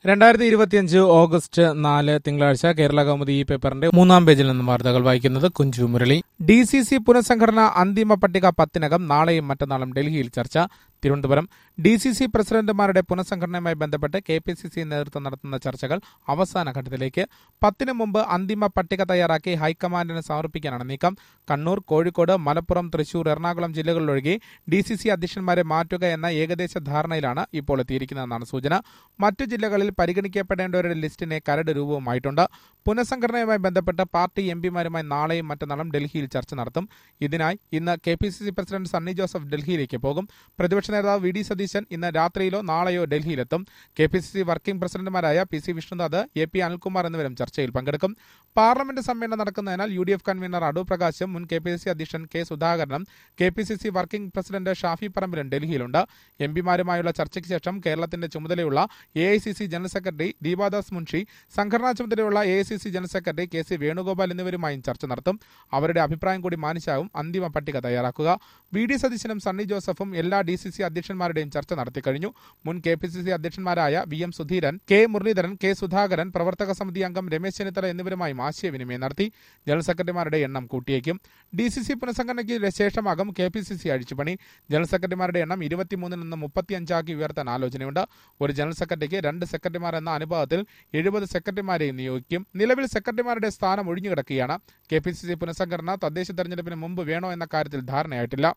രണ്ടായിരത്തി ഇരുപത്തിയഞ്ച് ഓഗസ്റ്റ് നാല് തിങ്കളാഴ്ച കേരള കൗമുദി ഈ പേപ്പറിന്റെ മൂന്നാം പേജിൽ നിന്നും വാർത്തകൾ വായിക്കുന്നത് Kunju Murali D C C പുനഃസംഘടന അന്തിമ പട്ടിക പത്തിനകം നാളെയും മറ്റന്നാളും ഡൽഹിയിൽ ചർച്ച തിരുവനന്തപുരം ഡി സി സി പ്രസിഡന്റുമാരുടെ പുനഃസംഘടനയുമായി ബന്ധപ്പെട്ട് കെ പി സി സി നേതൃത്വം നടത്തുന്ന ചർച്ചകൾ അവസാന ഘട്ടത്തിലേക്ക് പത്തിന് മുമ്പ് അന്തിമ പട്ടിക തയ്യാറാക്കി ഹൈക്കമാൻഡിന് സമർപ്പിക്കാനാണ് നീക്കം കണ്ണൂർ കോഴിക്കോട് മലപ്പുറം തൃശൂർ എറണാകുളം ജില്ലകളിലൊഴികെ ഡി സി സി അധ്യക്ഷന്മാരെ മാറ്റുക എന്ന ഏകദേശ ധാരണയിലാണ് ഇപ്പോൾ എത്തിയിരിക്കുന്നതെന്നാണ് സൂചന മറ്റു ജില്ലകളിൽ പരിഗണിക്കപ്പെടേണ്ടവരുടെ ലിസ്റ്റിന് കരട് രൂപവുമായിട്ടുണ്ട് പുനഃസംഘടനയുമായി ബന്ധപ്പെട്ട് പാർട്ടി എം പിമാരുമായി നാളെയും മറ്റന്നാളും ഡൽഹിയിൽ ചർച്ച നടത്തും ഇതിനായി ഇന്ന് K P C C president Sunny Joseph ഡൽഹിയിലേക്ക് പോകും പ്രതിപക്ഷ നേതാവ് വി ഡി സതീശൻ ഇന്ന് രാത്രിയിലോ നാളെയോ ഡൽഹിയിലെത്തും K P C C working പ്രസിഡന്റുമാരായ P C Vishnunath A P Anilkumar എന്നിവരും ചർച്ചയിൽ പങ്കെടുക്കും പാർലമെന്റ് സമ്മേളനം നടക്കുന്നതിനാൽ U D F convenor Adoor പ്രകാശും മുൻ കെ പി സി സി അധ്യക്ഷൻ കെ സുധാകരനും K P C C working president Shafi പറമ്പിലും ഡൽഹിയിലുണ്ട് എം പിമാരുമായുള്ള ചർച്ചയ്ക്ക് ശേഷം കേരളത്തിന്റെ ചുമതലയുള്ള A I C C general secretary Deepa Das Munshi സംഘടനാ ചുമതലയുള്ള A I C C general secretary K C Venugopal എന്നിവരുമായും ചർച്ച നടത്തും അവരുടെ അഭിപ്രായം കൂടി മാനിച്ചാവും അന്തിമ പട്ടിക തയ്യാറാക്കുക വി ഡി സതീശനും സണ്ണി ജോസഫും എല്ലാ ഡി സി സി അധ്യക്ഷന്മാരുടെയും ചർച്ച നടത്തിക്കഴിഞ്ഞു മുൻ കെ പി സി സി അധ്യക്ഷന്മാരായ V M Sudheeran K Muraleedharan K Sudhakaran പ്രവർത്തക സമിതി അംഗം രമേശ് ചെന്നിത്തല എന്നിവരുമായും ആശയവിനിമയം നടത്തി ജനറൽ സെക്രട്ടറിമാരുടെ എണ്ണം കൂട്ടിയേക്കും ഡി സി സി പുനഃസംഘടനയ്ക്ക് ശേഷമാകും കെ പി സി സി അഴിച്ചുപണി ജനറൽ സെക്രട്ടറിമാരുടെ എണ്ണം ഇരുപത്തിമൂന്നിൽ നിന്ന് മുപ്പത്തിയഞ്ചാക്കി ഉയർത്താൻ ആലോചനയുണ്ട് ഒരു ജനറൽ സെക്രട്ടറിക്ക് രണ്ട് സെക്രട്ടറിമാർ എന്ന അനുപാതത്തിൽ എഴുപത് സെക്രട്ടറിമാരെയും നിയോഗിക്കും നിലവിൽ സെക്രട്ടറിമാരുടെ സ്ഥാനം ഒഴിഞ്ഞുകിടക്കുകയാണ് കെ പി സി സി പുനഃസംഘടന തദ്ദേശ തെരഞ്ഞെടുപ്പിന് മുമ്പ് വേണോ എന്ന കാര്യത്തിൽ ധാരണയായിട്ടില്ല